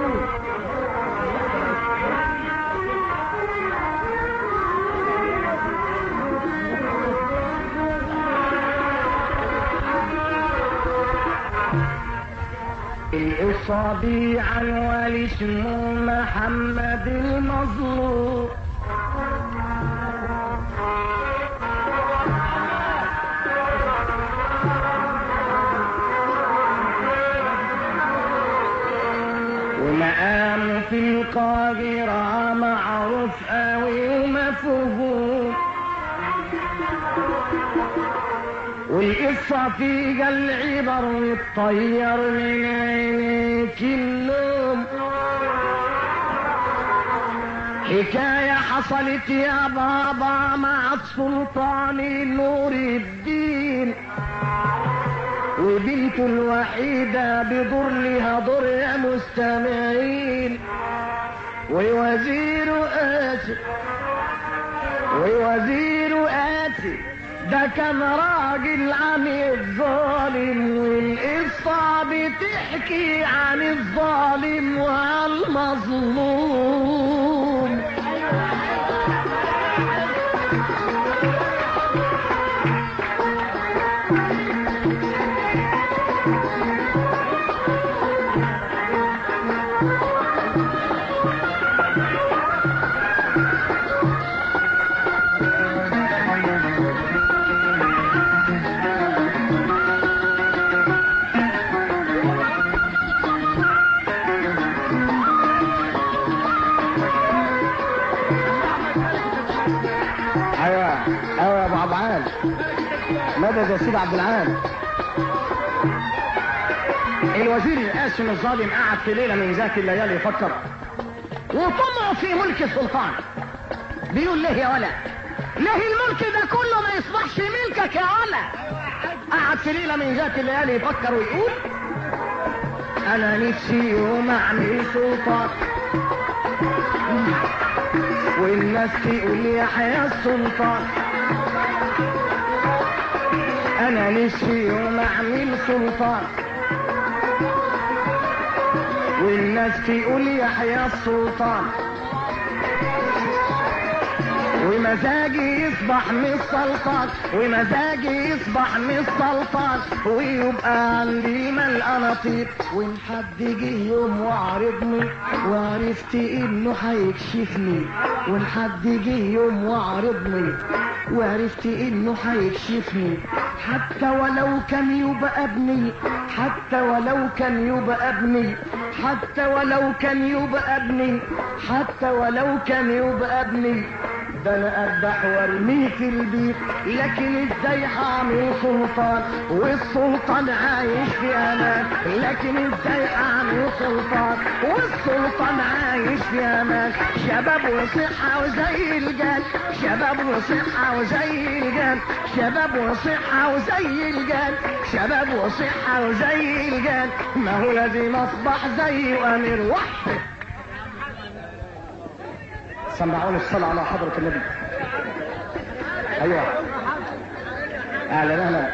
الإصابي عن والي اسمه محمد المظلوم ومقامه في القاهرة معروف قوي ومفهوم والقصة فيها العبر والطير من عينيك النوم حكاية حصلت يا بابا مع السلطان نور الدين وبنته الوحيدة بضر لها ضر يا مستمعين ووزير آسف ووزير آسف ده كان راجل عن الظالم والقصة بتحكي عن الظالم والمظلوم ايوه ايوه يا ابو عبد العال مدد يا سيدي عبد العال الوزير القاسم الظالم قعد في ليله من ذات الليالي يفكر وطمع في ملك السلطان بيقول ليه يا ولا ليه الملك ده كله ما يصبحش ملكك يا ولا قعد في ليله من ذات الليالي يفكر ويقول انا نفسي يوم اعمل سلطان والناس تقول يا حيا السلطان انا نفسي يوم اعمل سلطان والناس تقول يا حيا السلطان ومزاجي يصبح من السلطان ومزاجي يصبح من السلطان ويبقى عندي مال اناطير وان حد جه يوم وعرضني وعرفت انه هيكشفني وان حد جه يوم وعرضني وعرفت انه هيكشفني حتى ولو كان يبقى ابني حتى ولو كان يبقى ابني حتى ولو كان يبقى ابني حتى ولو كان يبقى ابني ده انا اذبح وارميه في البيت لكن ازاي هعمل سلطان والسلطان عايش في امان لكن ازاي اعمل سلطان والسلطان عايش في امان شباب وصحة وزي الجان شباب وصحة وزي الجان شباب وصحة وزي الجان شباب وصحة وزي الجان ما هو لازم اصبح زي امير وحده سمعوني الصلاة على حضرة النبي أيوة أهلا أهلا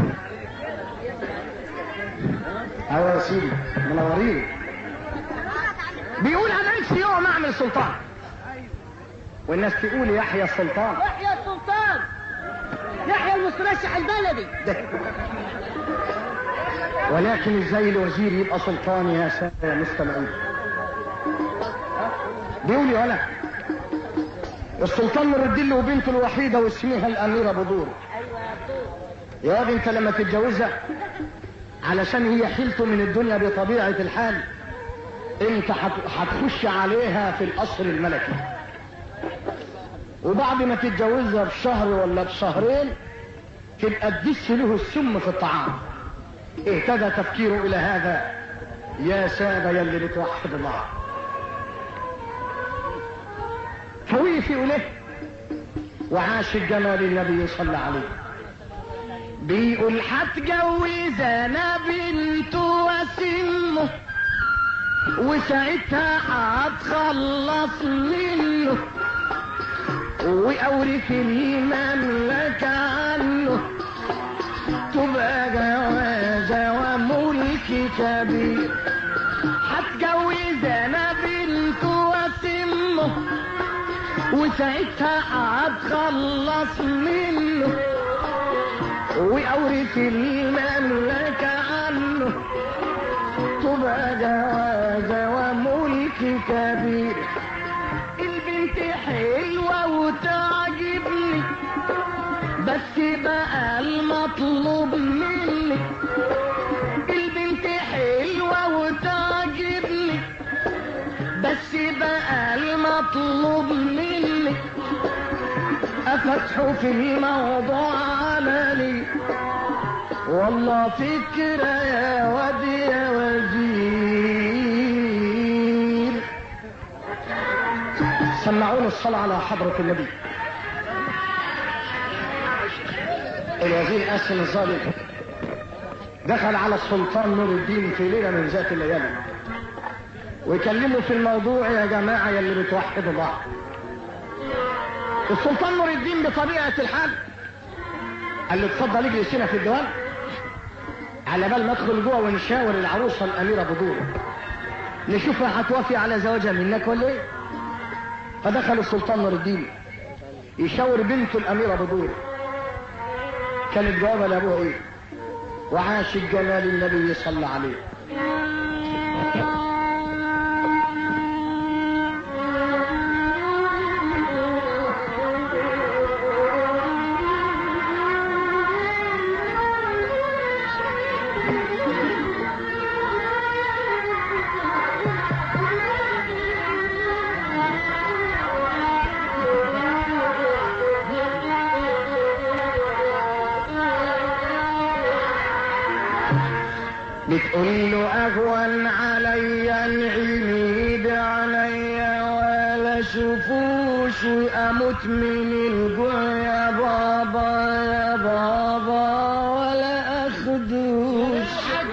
أيوة يا سيدي منورين بيقول أنا نفسي يوم أعمل سلطان والناس تقول يحيى السلطان يحيى السلطان يحيى المسترشح البلدي ولكن ازاي الوزير يبقى سلطان يا سادة يا مستمعين بيقول يا ولد السلطان نور الدين له بنته الوحيدة واسمها الأميرة بدور يا واد انت لما تتجوزها علشان هي حيلته من الدنيا بطبيعة الحال انت هت- هتخش عليها في القصر الملكي وبعد ما تتجوزها بشهر ولا بشهرين تبقى تدس له السم في الطعام اهتدى تفكيره الى هذا يا سادة يلي بتوحد الله فوقف له وعاش الجمال النبي صلى عليه بيقول هتجوز انا بنته وسمه وساعتها هتخلص منه واورث المملكة عنه تبقى جوازة وملك ملك كبير هتجوز انا بنته واسمه وساعتها هتخلص منه واورث المملكة عنه تبقى جوازة وملك كبير البنت حلوة وتعجبني بس بقى المطلوب مني البنت حلوة وتعجبني بس بقى المطلوب مني أفتحوا في الموضوع عملي والله فكرة يا واد يا وزير سمعوني الصلاة على حضرة النبي الوزير قاسم الظالم دخل على السلطان نور الدين في ليلة من ذات الليالي ويكلموا في الموضوع يا جماعة يلي بتوحدوا بعض السلطان نور الدين بطبيعة الحال قال له اتفضل اجلس هنا في الديوان على بال ما ادخل جوه ونشاور العروسة الأميرة بدور نشوفها هتوافي على زواجها منك ولا ايه فدخل السلطان نور الدين يشاور بنته الأميرة بدور كانت جوابها لابوها ايه وعاش الجمال النبي صلى عليه بتقول له اهون عليا العميد عليا ولا شوفوش واموت من الجوع يا بابا يا بابا ولا اخدوش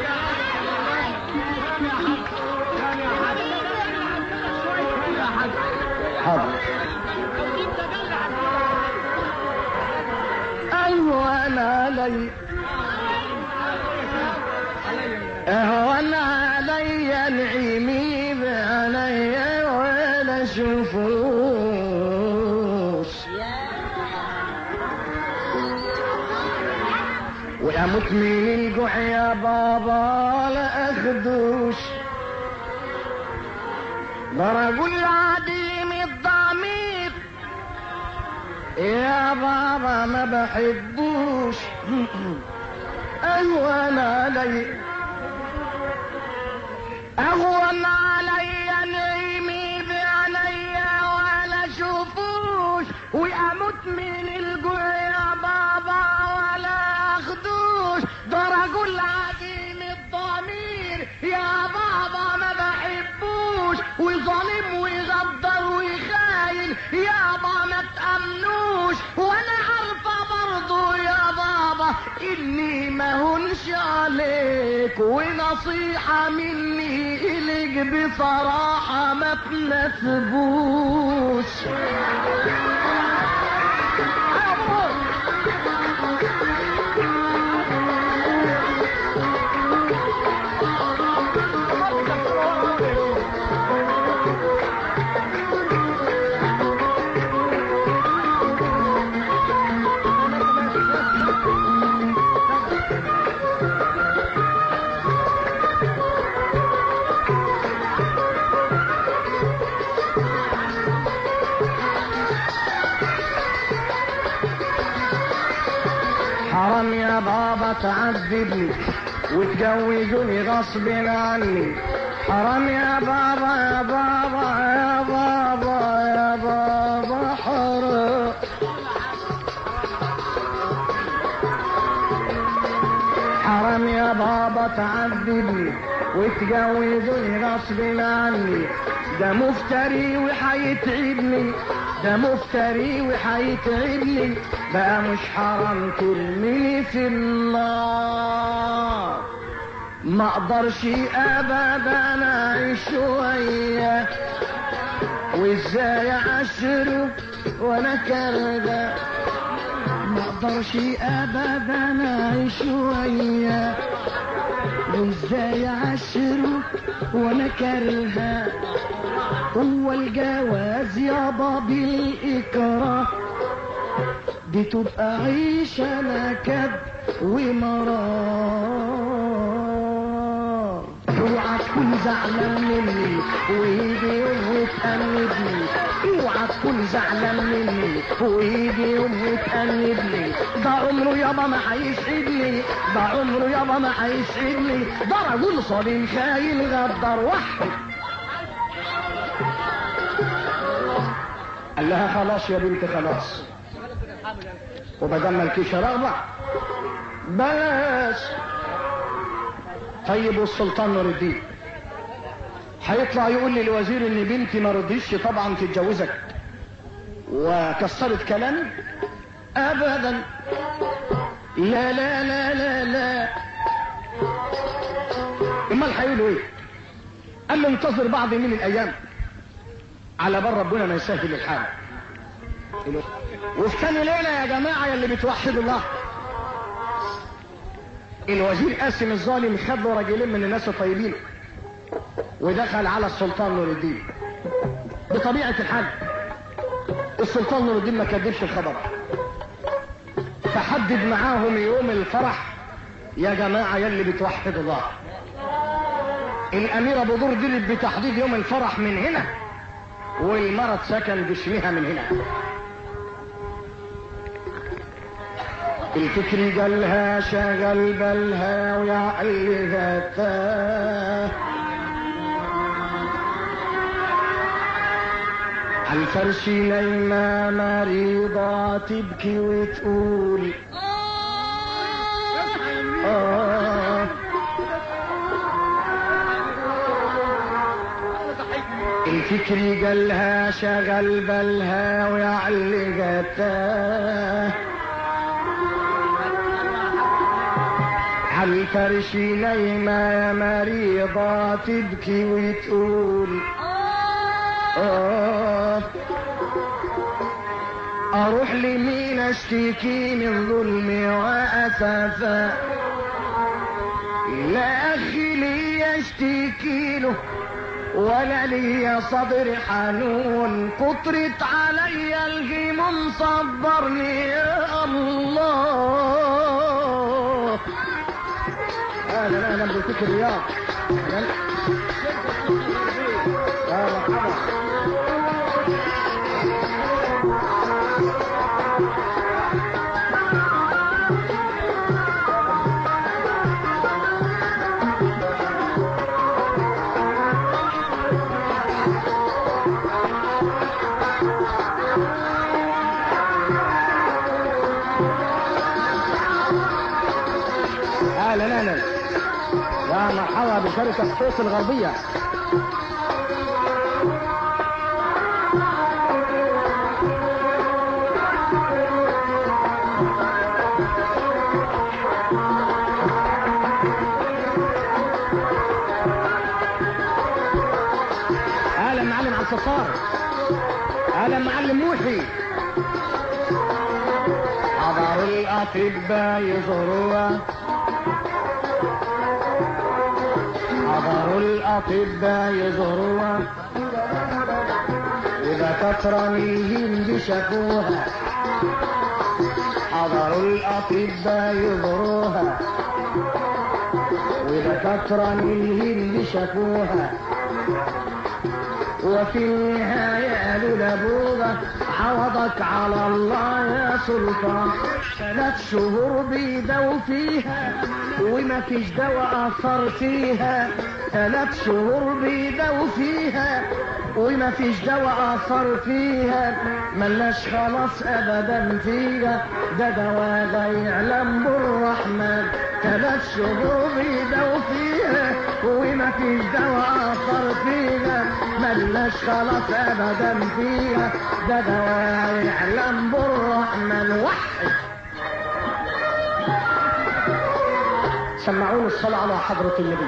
حاضر اهون علي اهون علي العميد علي ولا شوفوش واموت من الجوع يا بابا لا اخدوش ده رجل عديم الضمير يا بابا ما بحبوش اهون علي اهون علي نعيمي بعليا ولا شوفوش واموت من الجوع يا بابا ولا اخدوش ده رجل عديم الضمير يا بابا ما بحبوش وظالم وغدر وخاين يابا ما تأمنوش وانا عارفة برضو يا بابا اني ما هنش عليك ونصيحة مني اليك بصراحة ما تناسبوش حرام يا بابا تعذبني وتجوزوني غصب عني حرام يا بابا يا بابا يا بابا يا بابا حرام حرام يا بابا تعذبني وتجوزوني غصب عني ده مفتري وحيتعبني ده مفتري وحيتعبني بقى مش حرام ترميني في النار ما اقدرش ابدا اعيش وياه وازاي اعشره وانا كرده ما اقدرش ابدا اعيش وياه ازاي عشره وانا كارهها هو الجواز يابا بالاكراه دي تبقى عيشة نكد ومرار اوعى تكون زعلان مني ويجي يوم وتأنبني اوعى تكون زعلان مني ويجي يوم وتأنبني ده عمره يابا ما هيسعدني ده عمره يابا ما هيسعدني ده رجل صليم خاين غدار وحد قال لها خلاص يا بنت خلاص وبدل مالكيش رغبة بلاش طيب والسلطان نور الدين هيطلع يقول لي الوزير ان بنتي ما رضيش طبعا تتجوزك وكسرت كلامي ابدا لا لا لا لا لا امال هيقولوا ايه قال له انتظر بعض من الايام على بال ربنا ما يسهل الحال وفي ثاني ليله يا جماعه يا اللي بتوحدوا الله الوزير قاسم الظالم خد له راجلين من الناس الطيبين ودخل على السلطان نور الدين بطبيعه الحال السلطان نور الدين ما كدبش الخبر فحدد معاهم يوم الفرح يا جماعه يا اللي بتوحدوا الله الاميره بدور دلت بتحديد يوم الفرح من هنا والمرض سكن جسمها من هنا الفكر قالها شغل بالها ويعقلها تاه عالفرش نايمة مريضة تبكي وتقول آه الفكر قالها شغل بالها ويعلقها تاه عالفرش نايمة يا مريضة تبكي وتقول آه أروح لمين أشتكي من ظلمي وأسفا لا أخي لي أشتكي له ولا لي صدر حنون قطرت علي الغيم صبرني يا الله اهلا اهلا بيتك الرياض اهلا يا مرحبا اهلا اهلا يا مرحبا بشركة الصوت الغربية اهلا معلم على الصفار اهلا معلم موحي حضروا الاطباء يزوروها حضروا الأطباء يزوروها إذا كثر منهم شافوها حضروا الأطباء يزوروها وإذا كثر منهم شافوها وفي النهاية قالوا لابوها عوضك على الله يا سلطان ثلاث شهور بيدوا فيها وما فيش دواء أثر فيها ثلاث شهور بيدوا فيها وما فيش دواء أثر فيها ملاش خلاص أبدا فيها ده دواء لا يعلم بالرحمن ثلاث شهور بيدوا فيها وما فيش دواء أثر فيها ملاش خلاص أبدا فيها ده دواء يعلم بالرحمن وحد سمعوني الصلاة على حضرة النبي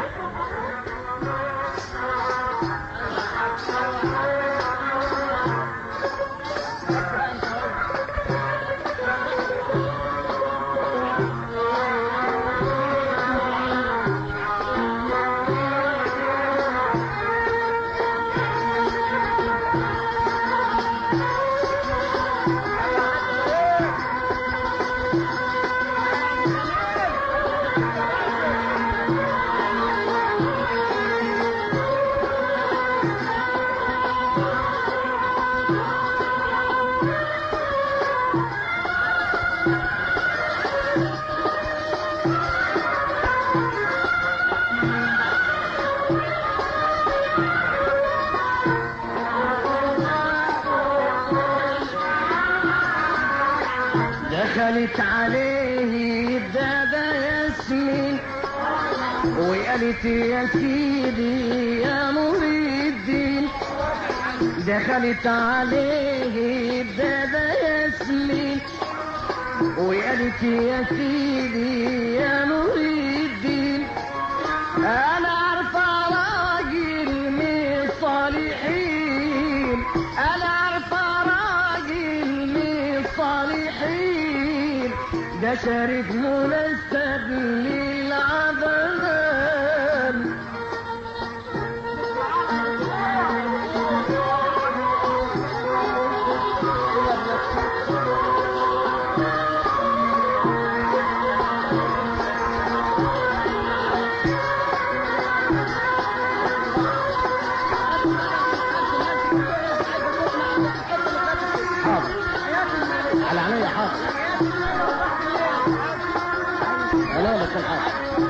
دخلت عليه الدادة ياسمين وقالت يا سيدي يا مريد الدين دخلت عليه الدادة ياسمين وقالت يا سيدي يا مريد الدين انا عارفه راجل من الصالحين انا عارفه راجل من الصالحين ده شريك منسب للعدنان حاضر على عينيا حاضر انا لك الحاضر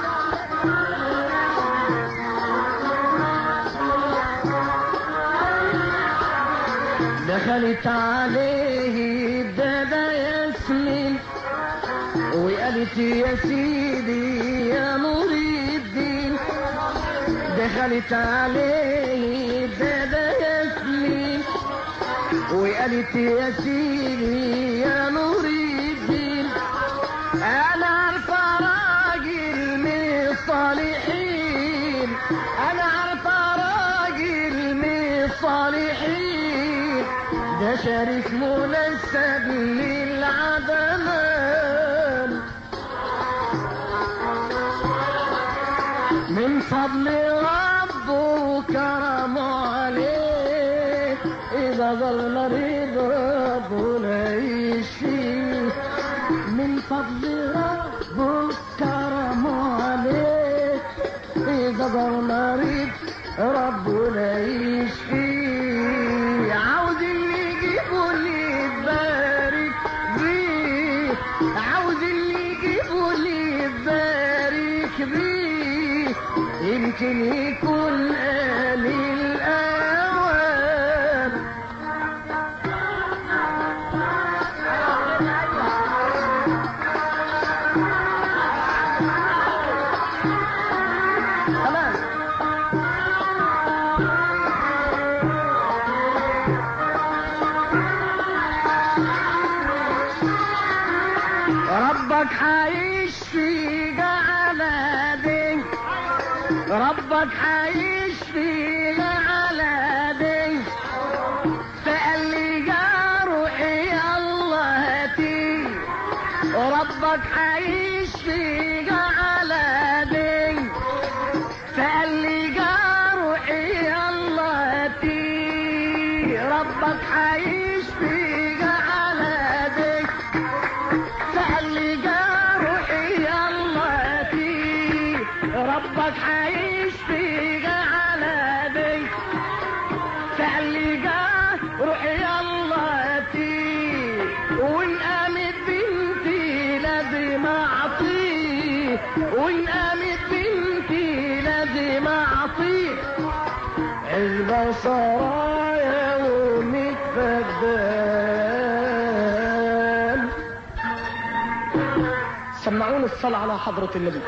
دخلت عليه الدادة ياسمين وقالت يا سيدي يا مريد الدين دخلت عليه الدادة ياسمين وقالت يا سيدي يا نور الدين انا عارفه راجل من الصالحين انا عارفه راجل من الصالحين ده شريك منسب للعدنان من فضل ربه وكرمه عليه إذا ظل مريض ربنا يشفيه من فضل ربه كرمه عليه إذا ظل مريض ربنا يشفيه عاوز اللي يجيبه اللي يبارك بيه عاوز اللي يجيبه اللي يبارك بيه يمكن يكون قليل أوان تمام ربك حيشفي على دين ربك حيشفي على دين فقال لي يا روحي الله هاتي ربك حيشفي على دين فقال لي يا روحي الله هاتي ربك حيشفي على دين فقال لي يا روحي الله هاتي ربك حيشفي على دين فقال لي يا روحي الله هاتي وان قامت بنتي لازم اعطيه وان قامت بنتي لازم اعطيه علبة سرايا ومتفدان سمعوني الصلاة على حضرة النبي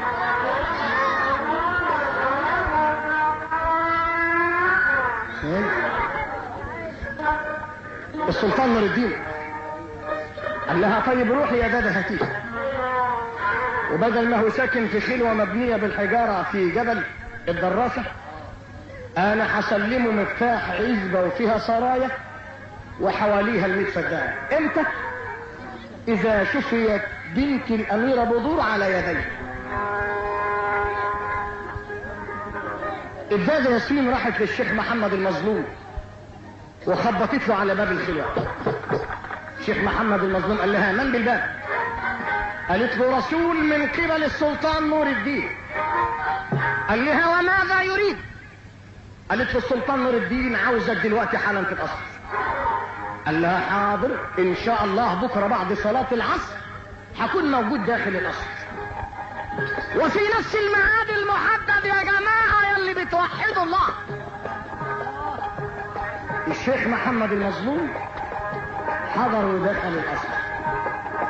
السلطان نور الدين قال لها طيب روحي يا دادا هاتيه وبدل ما هو ساكن في خلوة مبنية بالحجارة في جبل الدراسة انا هسلمه مفتاح عزبة وفيها سرايا وحواليها الميت فدان امتى اذا شفيت بنت الاميرة بدور على يديه الدادة ياسمين راحت للشيخ محمد المظلوم وخبطت له على باب الخلوة الشيخ محمد المظلوم قال لها من بالباب قالت له رسول من قبل السلطان نور الدين قال لها وماذا يريد قالت له السلطان نور الدين عاوزك دلوقتي حالا في القصر قال لها حاضر ان شاء الله بكره بعد صلاه العصر هكون موجود داخل القصر وفي نفس الميعاد المحدد يا جماعه يلي بتوحدوا الله الشيخ محمد المظلوم حضر ودخل القصر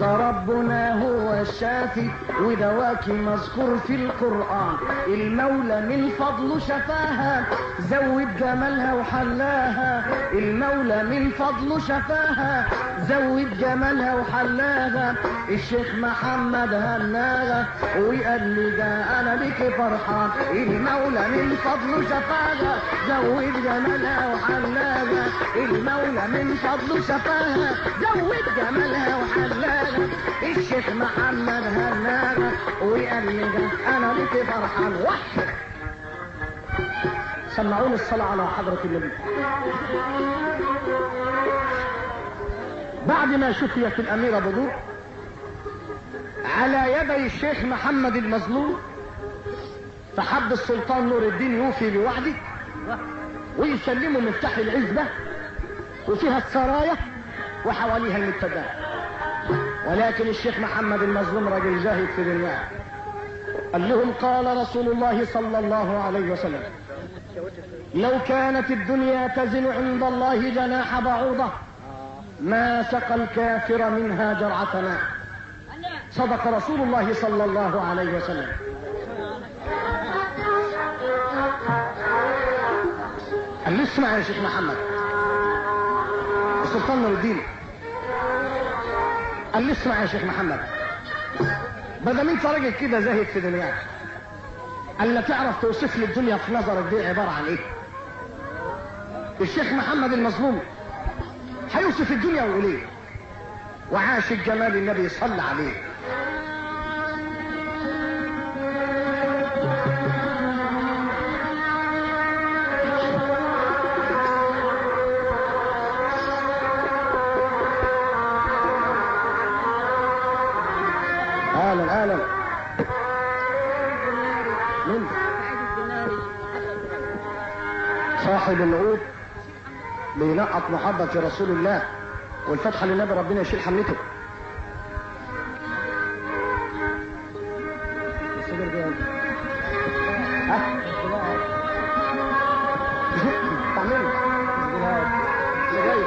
ده ربنا هو الشافي ودواك مذكور في القرآن المولى من فضله شفاها زود جمالها وحلاها المولى من فضله شفاها زود جمالها وحلاها الشيخ محمد هناها وقال لي ده انا بك فرحان المولى من فضله شفاها زود جمالها وحلاها المولى من فضله شفاها زود جمالها وحلاها الشيخ محمد هناها وقال لي ده انا بك فرحان وحد سمعوني الصلاة على حضرة النبي بعد ما شفيت الأميرة بدور على يدي الشيخ محمد المظلوم فحب السلطان نور الدين يوفي بوعده ويسلموا مفتاح العزبة وفيها السرايا وحواليها المبتدأ ولكن الشيخ محمد المظلوم راجل زاهد في دنياه قال لهم قال رسول الله صلى الله عليه وسلم لو كانت الدنيا تزن عند الله جناح بعوضة ما سقى الكافر منها جرعة ماء صدق رسول الله صلى الله عليه وسلم قال لي اسمع يا شيخ محمد السلطان نور الدين قال لي اسمع يا شيخ محمد بدل انت راجل كده زاهد في دنياك قال لا تعرف توصف لي الدنيا في نظرك دي عبارة عن ايه الشيخ محمد المظلوم هيوصف الدنيا ويقول ايه وعاش الجمال النبي صلى عليه اهلا اهلا مين صاحب النعود بينقط محبة رسول الله والفتحة للنبي ربنا يشيل حملته ها؟ تعمل اللي جاي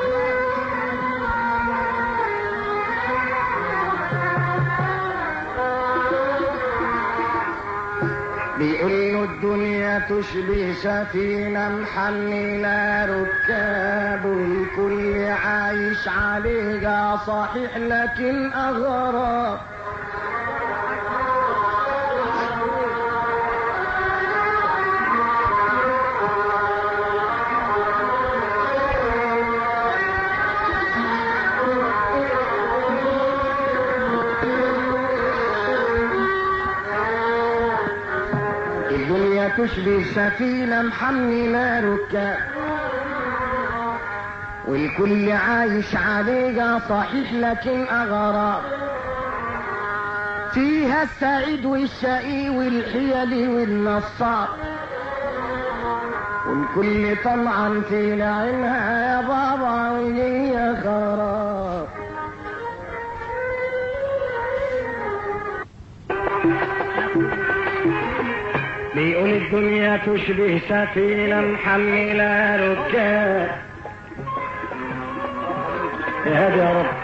بيقول له الدنيا تشبه سفينة محملة ركاب والكل عايش عليها صحيح لكن أغراب الدنيا تشبه سفينة محملة ركاب والكل عايش عليها صحيح لكن أغراب فيها السعيد والشقي والحيل والنصاب والكل طمعا في نعيمها يا بابا وهي خراب بيقول الدنيا تشبه سفينة محملة ركاب يا هادي يا رب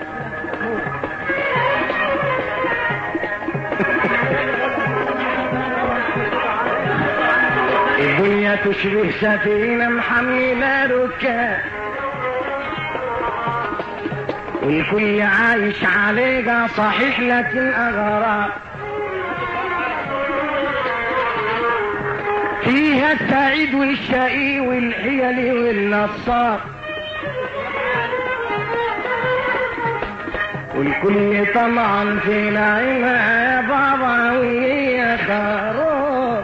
الدنيا تشبه سفينة محملة ركاب والكل عايش عليها صحيح لكن أغراب فيها السعيد والشقي والحيل والنصاب والكل طمعا في نعيمها يا بابا وهي خروف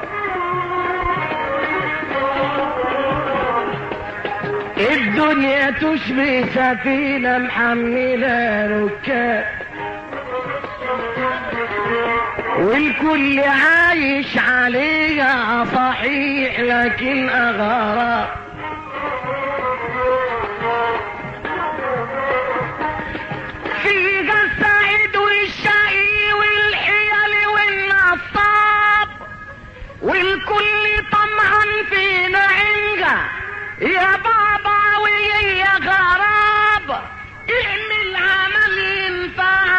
الدنيا تشبه سفينة محملة ركاب والكل عايش عليها صحيح لكن أغراب فيها السعيد والشقي والحيل والنصاب والكل طمعا في نعيمها يا بابا وهي غراب اعمل عمل ينفع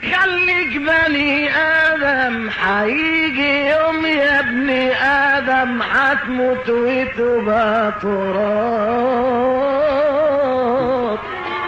خليك بني ادم هيجي يوم يا ابني ادم هتموت وتبقى تراب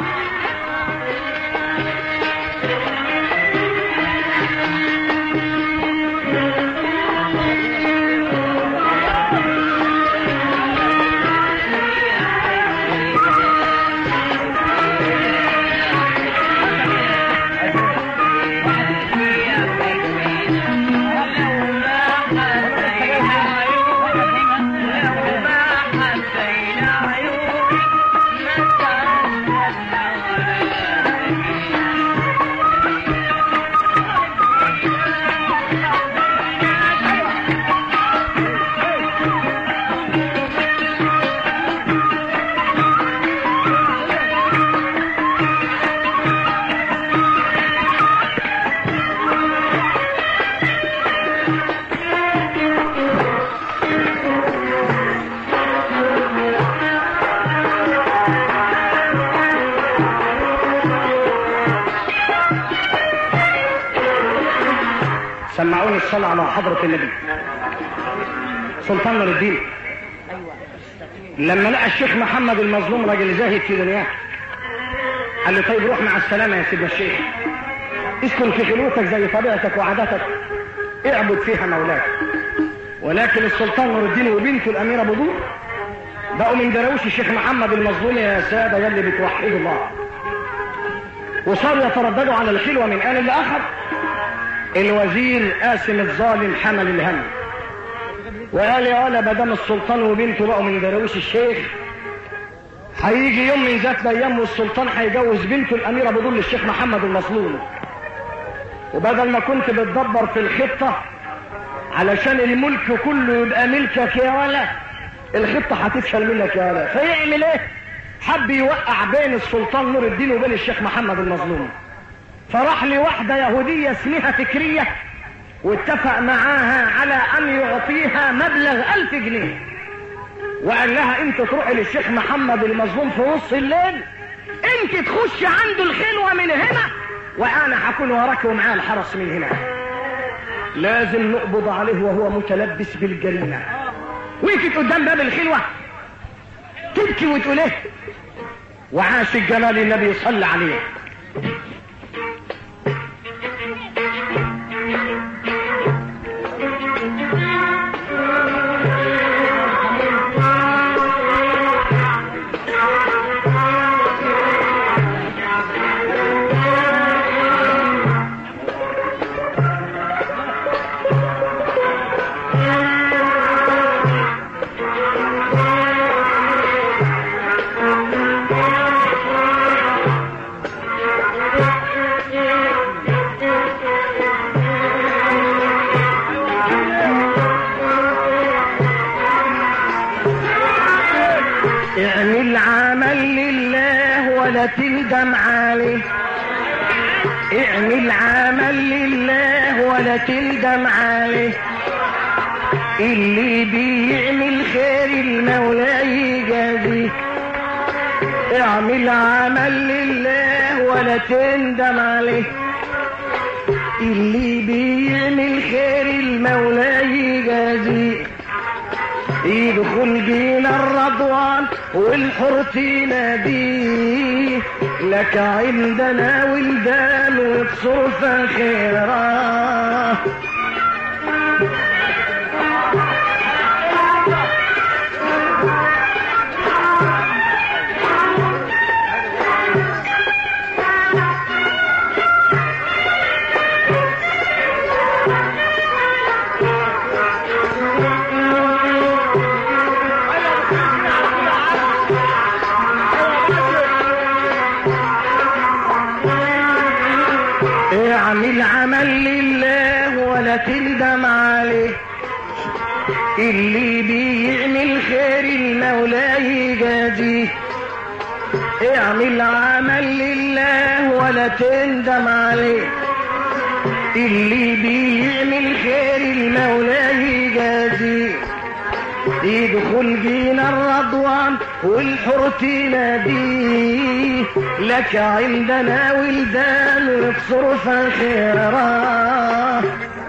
سمعوني الصلاة على حضرة النبي سلطان نور الدين لما لقى الشيخ محمد المظلوم راجل زاهد في دنياه قال له طيب روح مع السلامة يا سيدنا الشيخ اسكن في خلوتك زي طبيعتك وعاداتك اعبد فيها مولاك ولكن السلطان نور الدين وبنته الأميرة بدور بقوا من دراويش الشيخ محمد المظلوم يا سادة يلي بتوحدوا الله وصاروا يترددوا على الخلوة من آن لآخر الوزير قاسم الظالم حمل الهم وقال يا ولا مدام السلطان وبنته بقوا من دراويش الشيخ هيجي يوم من ذات الايام والسلطان هيجوز بنته الاميره بدول للشيخ محمد المظلوم وبدل ما كنت بتدبر في الخطه علشان الملك كله يبقى ملكك يا ولا الخطه هتفشل منك يا ولا فيعمل ايه؟ حب يوقع بين السلطان نور الدين وبين الشيخ محمد المظلوم فراح لواحدة يهودية اسمها فكرية واتفق معاها على ان يعطيها مبلغ الف جنيه وقال لها انت تروحي للشيخ محمد المظلوم في نص الليل انت تخش عنده الخلوة من هنا وانا هكون وراك ومعاه الحرس من هنا لازم نقبض عليه وهو متلبس بالجريمة وقفت قدام باب الخلوة تبكي وتقول ايه وعاش الجلال النبي صلى عليه اعمل عمل لله ولا تندم عليه اعمل عمل لله ولا تندم عليه اللي بيعمل خير المولى يجازيه اعمل عمل لله ولا تندم عليه اللي بيعمل خير المولى يجازيه يدخل بينا الرضوان والحر تناديه لك عندنا ولدان وتصر فخيرا اعمل عمل لله ولا تندم عليه اللي بيعمل خير المولى يجازيه اعمل عمل لله ولا تندم عليه اللي بيعمل خير المولى يجازيه يدخل جينا الرضوان والحور تناديه لك عندنا ولدان يكسر فخيرا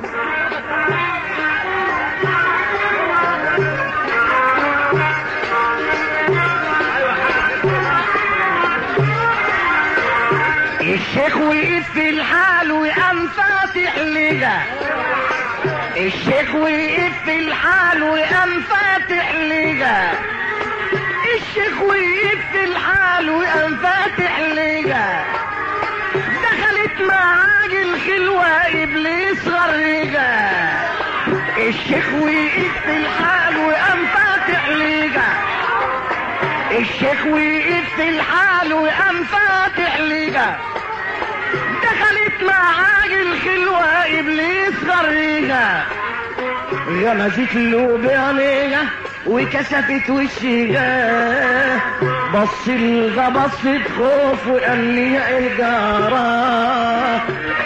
الشيخ وقف في الحال وقام فاتح لجا الشيخ وقف في الحال وقام فاتح لجا الشيخ وقف في الحال وقام فاتح لجا دخلت معاج الخلوة إبليس غرجة الشيخ وقف في الحال وقام فاتح لجا الشيخ وقف في الحال وقام فاتح لجا دخلت معاج الخلوة إبليس غريجة غمزت له بعينيها وكسفت وشها بص لها بصة خوف وقال لي يا الجارة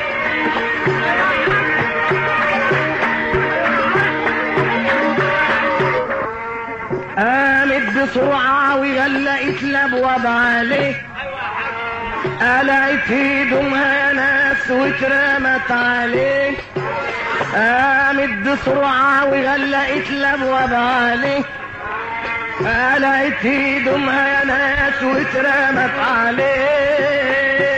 قامت بسرعة وغلقت الأبواب عليه قلعت هدومها ناس واترمت عليه قامت بسرعة وغلقت الأبواب عليه قلعت هدومها ناس واترمت عليه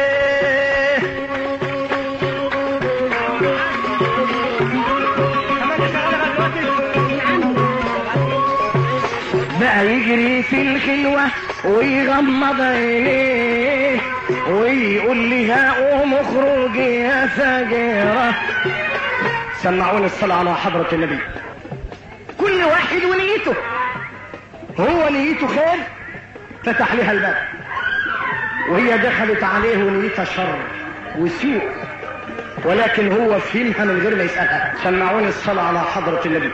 بقى يجري في الخلوة ويغمض عينيه ويقول لي قوم اخرجي يا فجيرة سمعوني الصلاة على حضرة النبي كل واحد ونيته هو نيته خير فتح لها الباب وهي دخلت عليه ونيتها شر وسوء ولكن هو فهمها من غير ما يسألها سمعوني الصلاة على حضرة النبي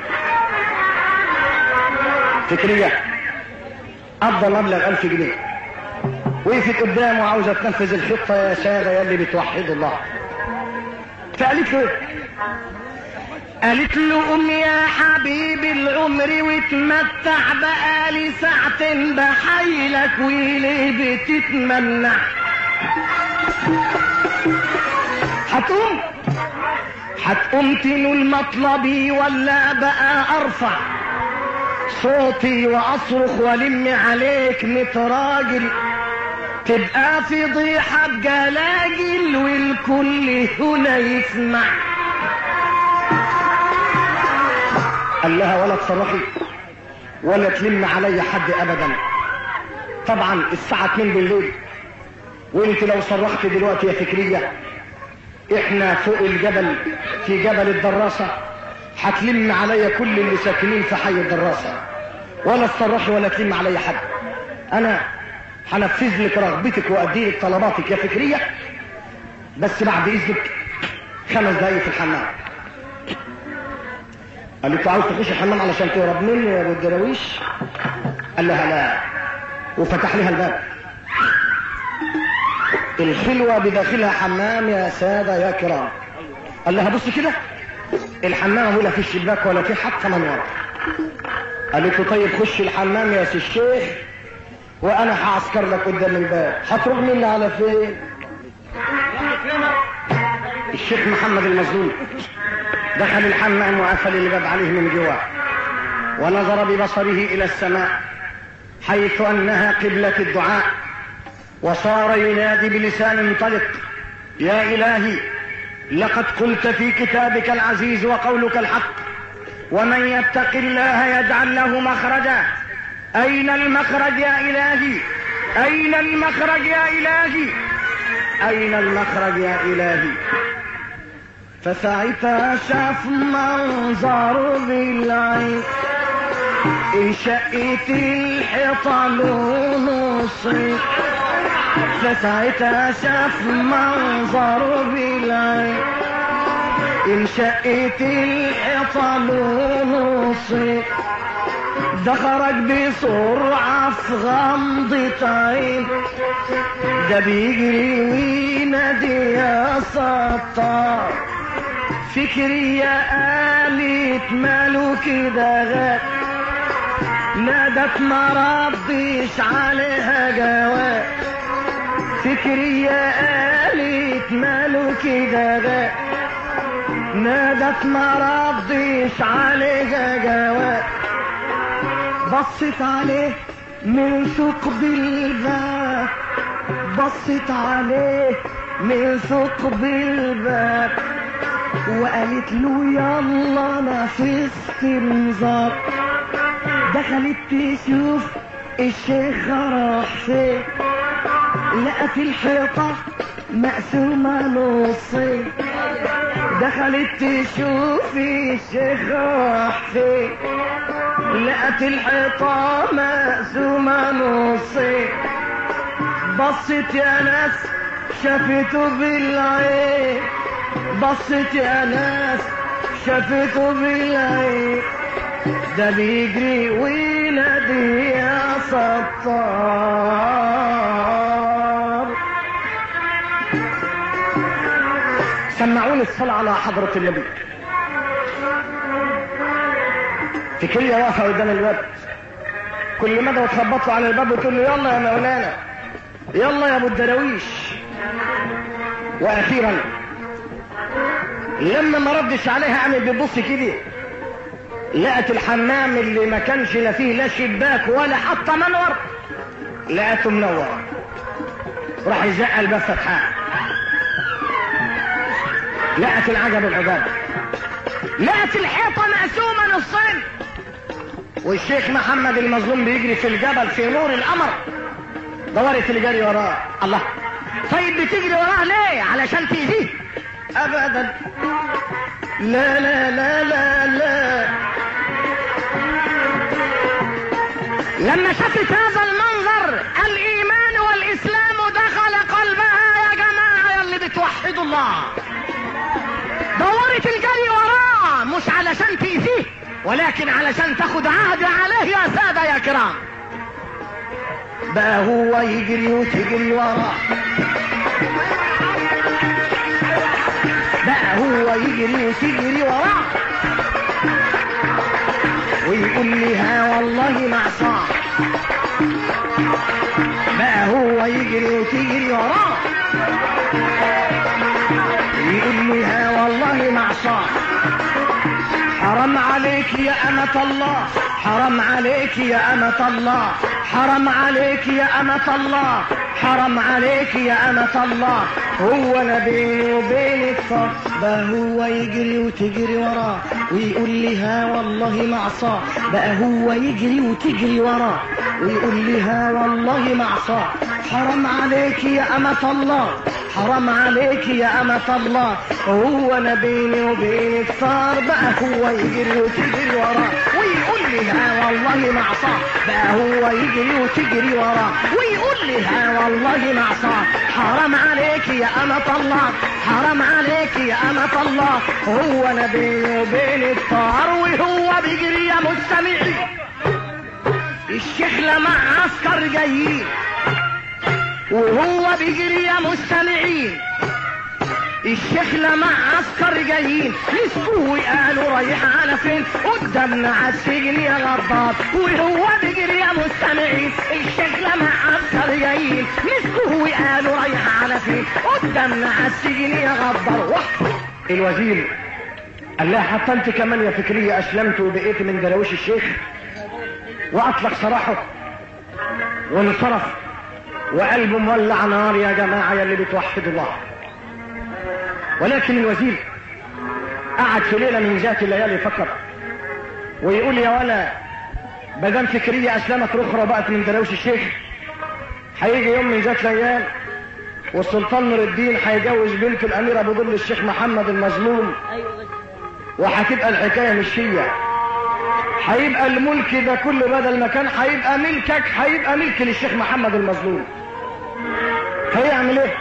فكرية أفضل مبلغ ألف جنيه وقفت قدامه وعاوزة تنفذ الخطة يا سادة يا اللي بتوحدوا الله فقالت له قالت له قوم يا حبيبي العمر واتمتع بقالي ساعتين بحيلك وليه بتتمنع هتقوم هتقوم تنول مطلبي ولا بقى ارفع صوتي واصرخ والم عليك ميت راجل تبقى في ضيحة بجلاجل والكل هنا يسمع قال لها ولا تصرخي ولا تلم علي حد ابدا طبعا الساعة 2 بالليل وانت لو صرخت دلوقتي يا فكرية احنا فوق الجبل في جبل الدراسة هتلم عليا كل اللي ساكنين في حي الدراسة ولا تصرخي ولا تلم عليا حد انا هنفذ لك رغبتك وادي لك طلباتك يا فكرية بس بعد اذنك خمس دقايق في الحمام قال له عاوز تخش الحمام علشان تهرب مني يا ابو الدراويش قال لها لا وفتح لها الباب الخلوة بداخلها حمام يا سادة يا كرام قال لها بص كده الحمام ولا في الشباك ولا في حتى منور قالت له طيب خش الحمام يا سي الشيخ وانا هعسكر لك قدام الباب هتروح مني على فين الشيخ محمد المظلوم دخل الحمام وقفل الباب عليه من جواه ونظر ببصره الى السماء حيث انها قبلة الدعاء وصار ينادي بلسان منطلق يا الهي لقد قلت في كتابك العزيز وقولك الحق ومن يتق الله يجعل له مخرجا اين المخرج يا الهي اين المخرج يا الهي اين المخرج يا الهي فساعتها شاف منظر بالعين انشقت الحيطان نصي فساعتها شاف منظر بالعين انشقت الحيطان نصي ده خرج بسرعة في غمضة عين ده بيجري وينادي يا سطار فكري يا قالت ماله كده غاب نادت ما رديش عليها جواب فكرية قالت ماله كده غاب نادت ما رديش عليها جواب بصت عليه من ثقب الباب بصت عليه من ثقب الباب وقالت له يلا انا في استنظار دخلت تشوف الشيخ راح فين لقت الحيطة مقسومة نصين دخلت تشوف الشيخ راح فين لقت الحيطة مقسومة نصين بصت يا ناس شافته بالعين بصت يا ناس شافته بالعين ده بيجري وينادي يا ستار سمعوني الصلاة على حضرة النبي فكرية واقفة قدام الباب كل مدى وتخبط له على الباب وتقول له يلا يا مولانا يلا يا ابو الدراويش واخيرا لما ما ردش عليها قامت بتبص كده لقت الحمام اللي ما كانش لا فيه لا شباك ولا حتى منور لقته منور راح يزق الباب فتحان لقت العجب العجاب لقت الحيطة مقسومة نصين والشيخ محمد المظلوم بيجري في الجبل في نور القمر دورت اللي جري وراه الله طيب بتجري وراه ليه علشان تأذيه ابدا لا لا لا لا لا لما شافت هذا المنظر الايمان والاسلام دخل قلبها يا جماعه يا اللي بتوحدوا الله دورت الجري وراه مش علشان تأذيه ولكن علشان تاخد عهد عليه يا ساده يا كرام بقى هو يجري وتجري وراه بقى هو يجري وتجري وراه ويقول لي ها والله معصاه بقى هو يجري وتجري وراه يقول لي ها والله معصاه حرام عليك يا أمة الله حرام عليك يا أمة الله حرام عليك يا أمة الله حرام عليك يا أمة الله هو أنا بيني وبينك فرق بقى هو يجري وتجري وراه ويقول لي ها والله معصاه بقى هو يجري وتجري وراه ويقول لي ها والله معصاه حرام عليك يا أمة الله حرام عليك يا أمة الله هو أنا بيني وبينك صار بقى هو يجري وتجري وراه ويقول لي ها والله معصاه بقى هو يجري وتجري وراه ويقول لي ها والله معصاه حرام عليك يا أمة الله حرام عليك يا أمة الله هو أنا بيني وبينك صار وهو بيجري يا مستمعين الشيخ لمع عسكر جايين وهو بيجري يا مستمعين الشيخ لمع عسكر جايين مسكوه وقالوا رايح على فين قدامنا على السجن يا غضاب وهو بيجري يا مستمعين الشيخ لمع عسكر جايين مسكوه وقالوا رايح على فين قدامنا على السجن يا غضب الوزير قال لها حتى انت كمان يا فكرية اسلمت وبقيت من دراويش الشيخ واطلق سراحه وانصرف وقلبه مولع نار يا جماعة يا اللي بتوحدوا الله ولكن الوزير قعد في ليلة من ذات الليالي فكر ويقول يا ولا بدل فكرية أسلمت أخرى بقت من دراوش الشيخ هيجي يوم من ذات الأيام والسلطان نور الدين هيجوز بنت الأمير أبو ظل الشيخ محمد المظلوم وهتبقى الحكاية مش هي هيبقى الملك ده كله بدل ما كان هيبقى ملكك هيبقى ملك للشيخ محمد المظلوم هيعمل ايه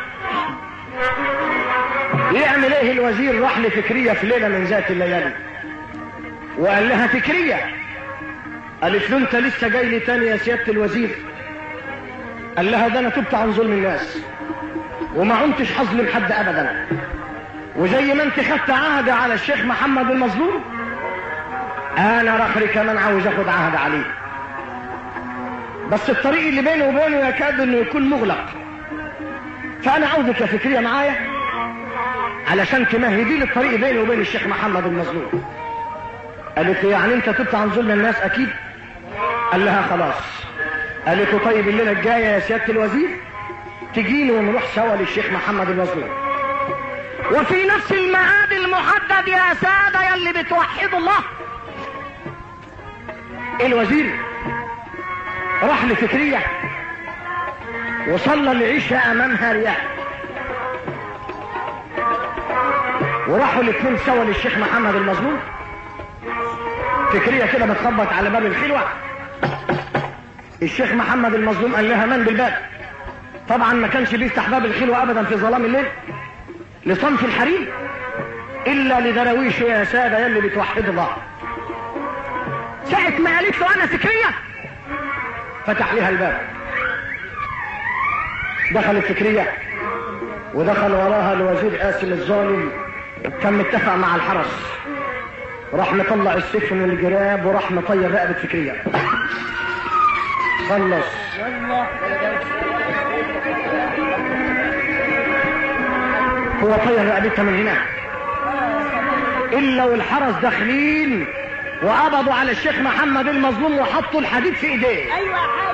يعمل ايه الوزير راح لفكرية في ليلة من ذات الليالي وقال لها فكرية قالت له انت لسه جاي لي تاني يا سيادة الوزير قال لها ده انا تبت عن ظلم الناس وما عمتش حظلم حد ابدا وزي ما انت خدت عهد على الشيخ محمد المظلوم انا رخري كمان عاوز اخد عهد عليه بس الطريق اللي بيني وبينه يكاد انه يكون مغلق فانا عاوزك يا فكريه معايا علشان تمهدي لي الطريق بيني وبين الشيخ محمد المظلوم قالت له يعني انت تبت عن ظلم الناس اكيد قال لها خلاص قالت له طيب الليله الجايه يا سياده الوزير تجيني ونروح سوا للشيخ محمد المظلوم وفي نفس الميعاد المحدد يا ساده يلي بتوحدوا الله الوزير راح لفكريه وصلى العشاء امامها رياء وراحوا الاثنين سوا للشيخ محمد المظلوم فكريه كده بتخبط على باب الخلوه الشيخ محمد المظلوم قال لها من بالباب طبعا ما كانش بيفتح باب الخلوه ابدا في ظلام الليل لصنف الحريم الا لدراويشه يا ساده يلي بتوحد الله ساعة ما قالت له انا فكريه فتح لها الباب دخلت فكريه ودخل وراها الوزير قاسم الظالم كان متفق مع الحرس راح مطلع السيف من الجراب وراح مطير رقبه فكريه خلص هو طير رقبتها من هنا الا والحرس داخلين وقبضوا على الشيخ محمد المظلوم وحطوا الحديد في ايديه ايوه يا حاج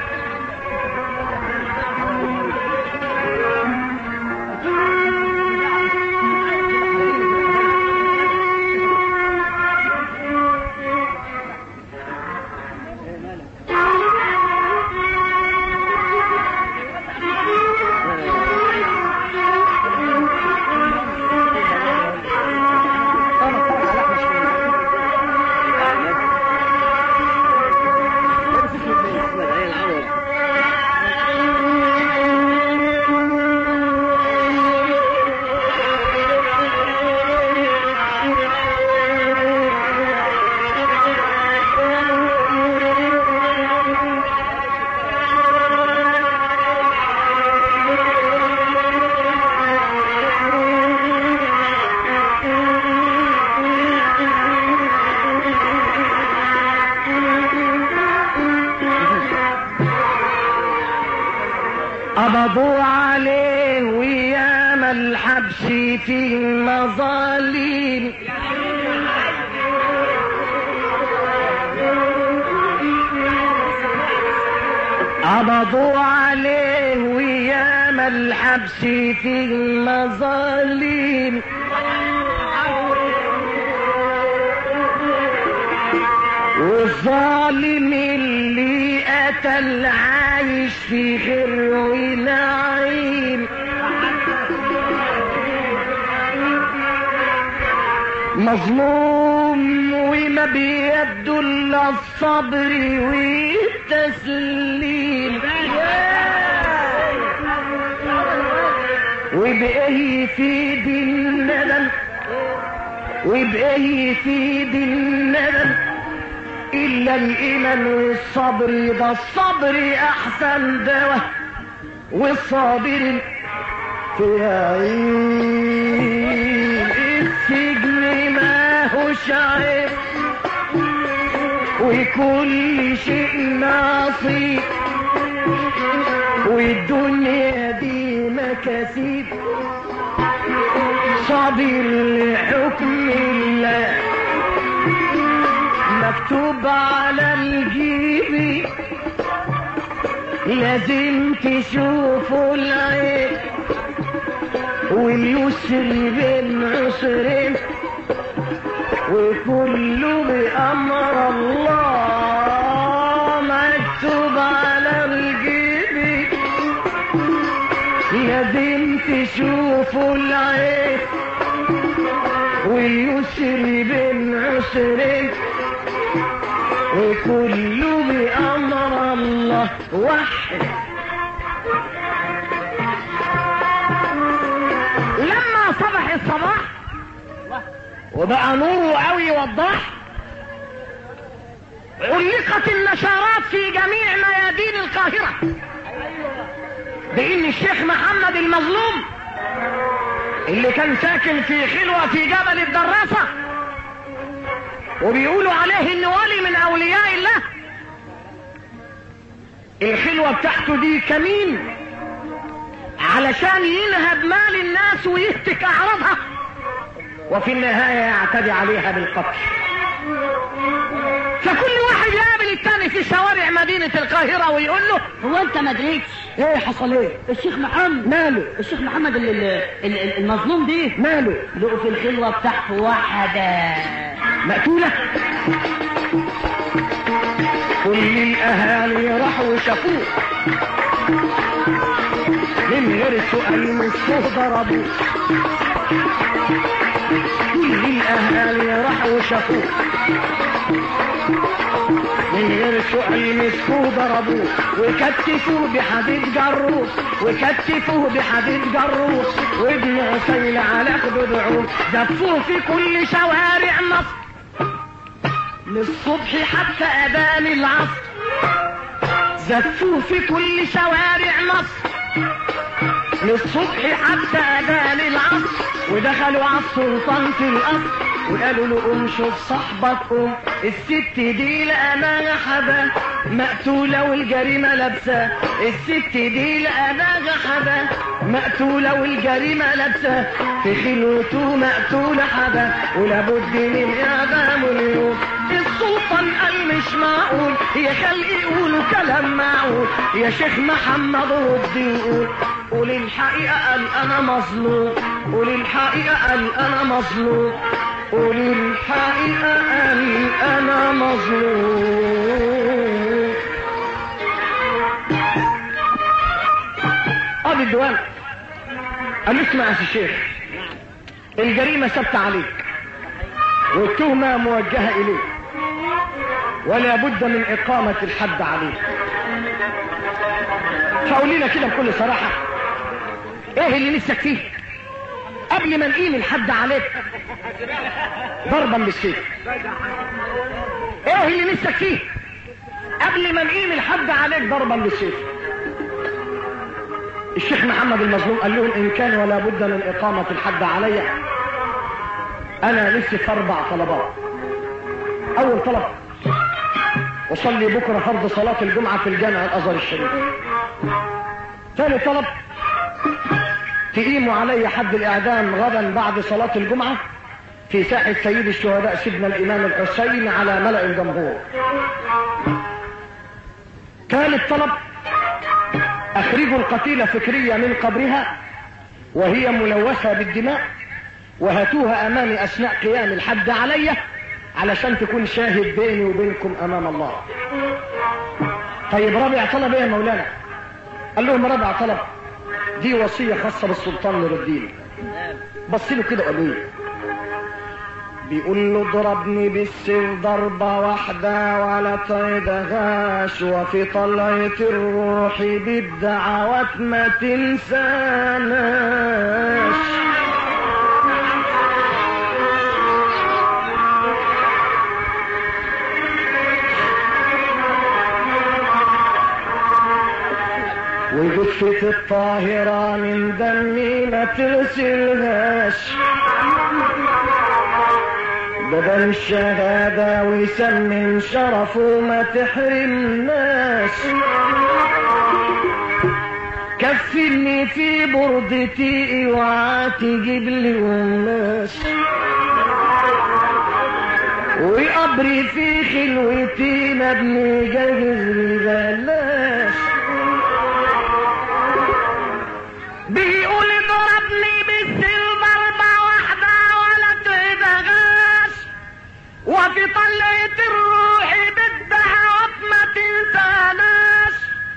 قبضوا عليه وياما الحبس في المظالم قبضوا عليه وياما الحبس في المظالم والظالم اللي قتل عايش في خير ونعيم مظلوم وما بيبدو الا الصبر والتسليم وبايه يفيد الندم وبايه يفيد الندم الا الايمان والصبر ده الصبر احسن دواء والصابر في عين السجن ما هوش عيب وكل شيء نصيب والدنيا دي مكاسب صابر لحكم الله مكتوب على الجيب لازم تشوفوا العين واليسر بين عسرين وكله بأمر الله مكتوب على الجيب لازم تشوفوا العين واليسر بين عسرين وكله بأمر الله وحد لما صبح الصباح وبقى نوره قوي وضاح علقت النشرات في جميع ميادين القاهرة بإن الشيخ محمد المظلوم اللي كان ساكن في خلوة في جبل الدراسة وبيقولوا عليه انه ولي من اولياء الله الخلوة بتاعته دي كمين علشان ينهب مال الناس ويهتك أعراضها وفي النهاية يعتدي عليها بالقتل فكل واحد يقابل التاني في شوارع مدينة القاهرة ويقول له هو انت ما دريتش ايه حصل ايه الشيخ محمد ماله الشيخ محمد ال- ال- ال- المظلوم دي ماله لقوا في الخلوة بتاعته واحدة مقتولة كل الأهالي راحوا شافوه من غير سؤال مسكوه ضربوه كل الأهالي راحوا شافوه من غير سؤال مسكوه ضربوه وكتفوه بحديد جروه وكتفوه بحديد جروه وابن سيل على خدوعه زفوه في كل شوارع مصر للصبح حتى أذان العصر زفوه في كل شوارع مصر للصبح حتى أذان العصر ودخلوا على السلطان في القصر وقالوا له قوم شوف صاحبك قوم الست دي لقناها حدا مقتولة والجريمة لابسة الست دي لقناها حدا مقتولة والجريمة لابسة في خلوته مقتولة حدا ولابد من إعدام اليوم السلطان قال مش معقول يا خلق يقولوا كلام معقول يا شيخ محمد رد يقول قول الحقيقة قال أنا مظلوم قول الحقيقة قال أنا مظلوم قول الحقيقة قال أنا مظلوم قاضي الديوان قال له اسمع يا سي الشيخ الجريمة ثابتة عليك والتهمة موجهة إليك ولا بد من إقامة الحد عليك فقول لنا كده بكل صراحة ايه اللي نفسك فيه قبل ما نقيم الحد عليك ضربا بالسيف ايه اللي نفسك فيه قبل ما نقيم الحد عليك ضربا بالسيف الشيخ محمد المظلوم قال لهم ان كان ولا بد من اقامة الحد علي انا نفسي في اربع طلبات اول طلب اصلي بكره فرض صلاه الجمعه في الجامع الازهر الشريف ثاني طلب تقيموا علي حد الاعدام غدا بعد صلاه الجمعه في ساحه سيد الشهداء سيدنا الامام الحسين على ملا الجمهور ثالث طلب اخرجوا القتيله فكريه من قبرها وهي ملوثه بالدماء وهاتوها امامي اثناء قيام الحد علي علشان تكون شاهد بيني وبينكم امام الله طيب رابع طلب ايه يا مولانا قال لهم رابع طلب دي وصية خاصة بالسلطان نور الدين بص له كده قال ايه بيقول له اضربني بالسيف ضربة واحدة ولا تعيدهاش وفي طلعة الروح بالدعوات ما تنساناش وجثة الطاهرة من دمي ما تغسلهاش بدل الشهادة ويسمن شرفه ما تحرمناش كفني في بردتي اوعى تجيب لي قماش وقبري في خلوتي مبني جاهز ببلاش بيقول ضربني بالسيل ضربة واحدة ولا تدغاش وفي طلعة الروح بالدعوات ما تنساناش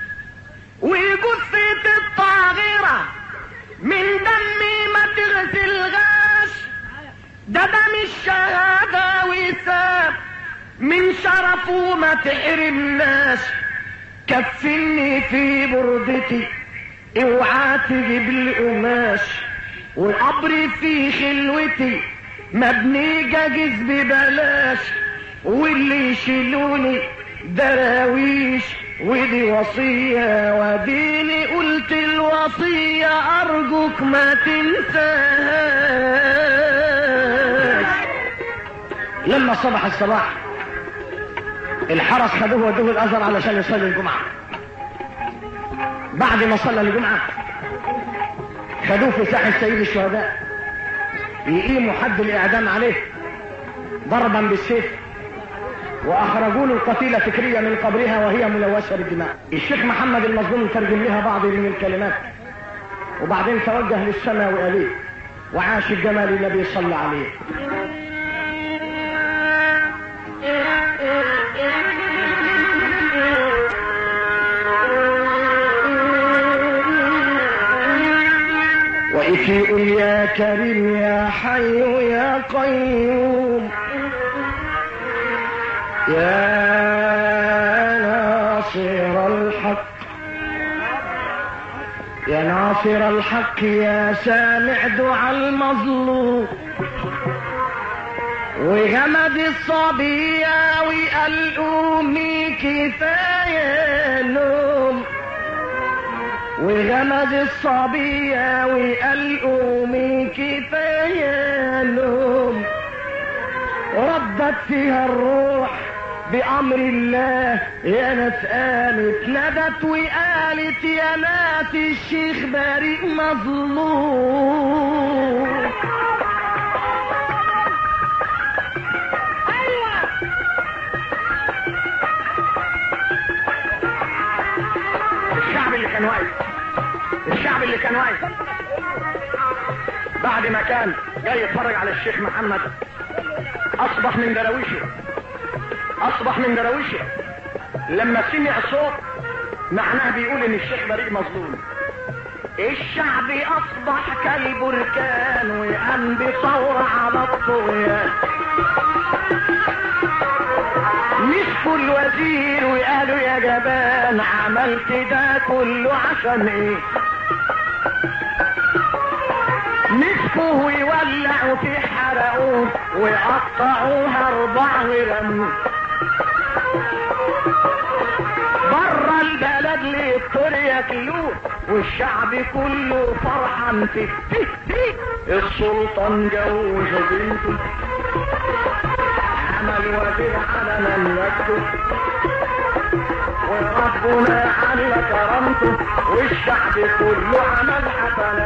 وجثة الطاغرة من دمي ما تغسلغاش ده دم الشهادة وساب من شرفه ما تحرمناش كفني في بردتي اوعى تجيب لي قماش وقبري في خلوتي مبني جاجز ببلاش واللي يشيلوني دراويش ودي وصية وديني قلت الوصية أرجوك ما تنساهاش لما صبح الصباح الحرس خدوه ودوه الأزهر علشان يصلي الجمعة بعد ما صلى الجمعة خدوه في ساحة سيد الشهداء يقيموا حد الإعدام عليه ضربا بالسيف وأخرجوا له القتيلة فكرية من قبرها وهي ملوثة بالدماء الشيخ محمد المظلوم ترجم لها بعض من الكلمات وبعدين توجه للسماء وقاليه وعاش الجمال النبي صلى عليه وإفيء يا كريم يا حي يا قيوم يا ناصر الحق يا ناصر الحق يا سامع دعاء المظلوم وغمد الصبية وقال أمي كفاية نوم وغمد الصبية وقال أمي كفاية نوم ردت فيها الروح بأمر الله يا ناس قامت ندت وقالت يا ناس الشيخ بريء مظلوم الشعب اللي كان واقف الشعب اللي كان واقف بعد ما كان جاي يتفرج على الشيخ محمد اصبح من دراويشه اصبح من دراويشه لما سمع صوت معناه بيقول ان الشيخ بريء مظلوم الشعب اصبح كالبركان وقام بثورة على الطغيان مسكوا الوزير وقالوا يا جبان عملت ده كله عشان ايه مسكوه ويولعوا فيه حرقوه وقطعوها اربع ورموه بره البلد للطور ياكلوه والشعب كله فرحان فيه فيه فيه السلطان جوز بنته عمل وزير على مملكته وربنا على كرامته والشعب كله عمل حفلات